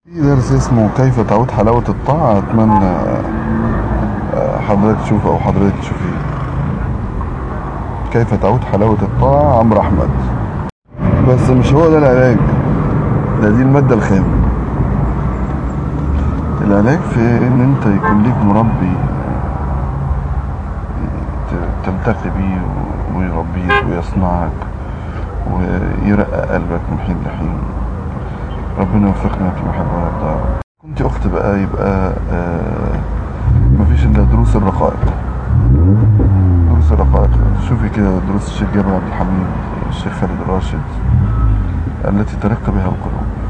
في درس اسمه كيف تعود حلاوة الطاعة أتمنى آه، حضرتك تشوفه أو حضرتك تشوفيه كيف تعود حلاوة الطاعة عمرو أحمد بس مش هو ده العلاج ده دي المادة الخام العلاج في إن أنت يكون ليك مربي ت- تلتقي بيه ويربيك ويصنعك ويرقق قلبك من حين لحين ربنا يوفقنا فيما يحب ويرضى كنت اخت بقى يبقى آه مفيش الا دروس الرقائق دروس الرقائق شوفي كده دروس الشيخ جابر عبد الحميد الشيخ خالد راشد التي ترق بها القلوب